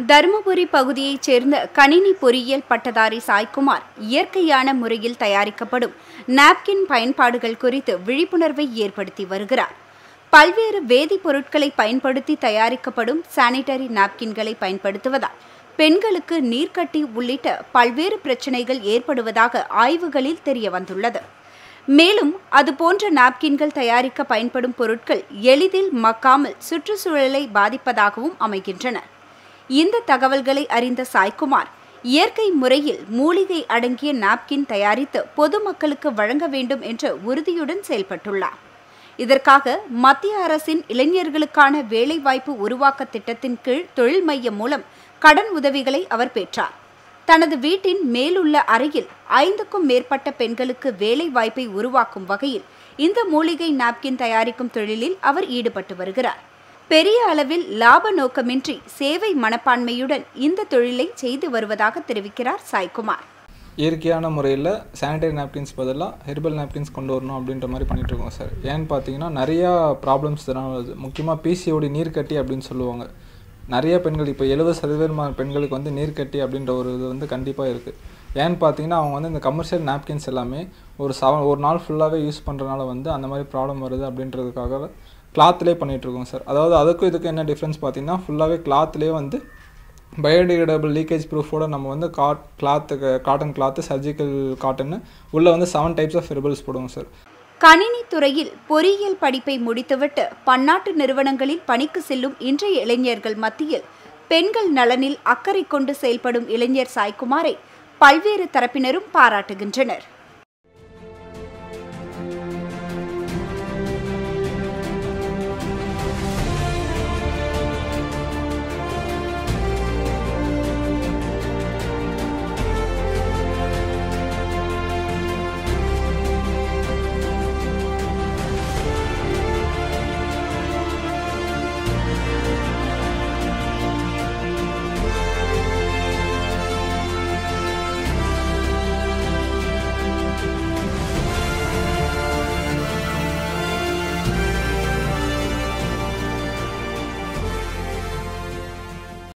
தருமபுரி பகுதியைச் சேர்ந்த கணினி பொறியியல் பட்டதாரி சாய்குமார் இயற்கையான முறையில் தயாரிக்கப்படும் நாப்கின் பயன்பாடுகள் குறித்து விழிப்புணர்வை ஏற்படுத்தி வருகிறார் பல்வேறு வேதிப்பொருட்களை பயன்படுத்தி தயாரிக்கப்படும் சானிட்டரி நாப்கின்களை பயன்படுத்துவதால் பெண்களுக்கு நீர்க்கட்டி உள்ளிட்ட பல்வேறு பிரச்சனைகள் ஏற்படுவதாக ஆய்வுகளில் தெரிய வந்துள்ளது மேலும் அதுபோன்ற நாப்கின்கள் தயாரிக்க பயன்படும் பொருட்கள் எளிதில் மக்காமல் சுற்றுச்சூழலை பாதிப்பதாகவும் அமைகின்றன இந்த தகவல்களை அறிந்த சாய்குமார் இயற்கை முறையில் மூலிகை அடங்கிய நாப்கின் தயாரித்து பொதுமக்களுக்கு வழங்க வேண்டும் என்ற உறுதியுடன் செயல்பட்டுள்ளார் இதற்காக மத்திய அரசின் இளைஞர்களுக்கான வேலைவாய்ப்பு உருவாக்க திட்டத்தின் கீழ் தொழில் மையம் மூலம் கடன் உதவிகளை அவர் பெற்றார் தனது வீட்டின் மேலுள்ள அறையில் ஐந்துக்கும் மேற்பட்ட பெண்களுக்கு வேலை வாய்ப்பை உருவாக்கும் வகையில் இந்த மூலிகை நாப்கின் தயாரிக்கும் தொழிலில் அவர் ஈடுபட்டு வருகிறார் பெரிய அளவில் லாப நோக்கமின்றி சேவை மனப்பான்மையுடன் இந்த தொழிலை செய்து வருவதாக தெரிவிக்கிறார் சாய்குமார் இயற்கையான முறையில் சானிடரி நாப்கின்ஸ் பதிலாக ஹெர்பல் நாப்கின்ஸ் கொண்டு வரணும் அப்படின்ற மாதிரி பண்ணிட்டு இருக்கோம் சார் ஏன்னு பார்த்தீங்கன்னா நிறையா ப்ராப்ளம்ஸ் இதனால் வருது முக்கியமாக பிசிஓடி நீர்க்கட்டி அப்படின்னு சொல்லுவாங்க நிறைய பெண்கள் இப்போ எழுபது சதவீதமான பெண்களுக்கு வந்து நீர்க்கட்டி அப்படின்ற ஒரு இது வந்து கண்டிப்பாக இருக்குது ஏன்னு பார்த்தீங்கன்னா அவங்க வந்து இந்த கமர்ஷியல் நாப்கின்ஸ் எல்லாமே ஒரு செவன் ஒரு நாள் ஃபுல்லாகவே யூஸ் பண்ணுறனால வந்து அந்த மாதிரி ப்ராப்ளம் வருது அப்படின்றதுக்காக கிளாத்லேயே பண்ணிகிட்ருக்கோம் சார் அதாவது அதுக்கும் இதுக்கும் என்ன டிஃப்ரென்ஸ் பார்த்தீங்கன்னா ஃபுல்லாகவே கிளாத்லேயே வந்து பயோடிகிரேடபிள் லீக்கேஜ் ப்ரூஃபோட நம்ம வந்து காட் கிளாத்து காட்டன் கிளாத்து சர்ஜிக்கல் காட்டன்னு உள்ளே வந்து செவன் டைப்ஸ் ஆஃப் ஹெர்பல்ஸ் போடுவோம் சார் கணினி துறையில் பொறியியல் படிப்பை முடித்துவிட்டு பன்னாட்டு நிறுவனங்களில் பணிக்கு செல்லும் இன்றைய இளைஞர்கள் மத்தியில் பெண்கள் நலனில் அக்கறை கொண்டு செயல்படும் இளைஞர் சாய்குமாரை பல்வேறு தரப்பினரும் பாராட்டுகின்றனர்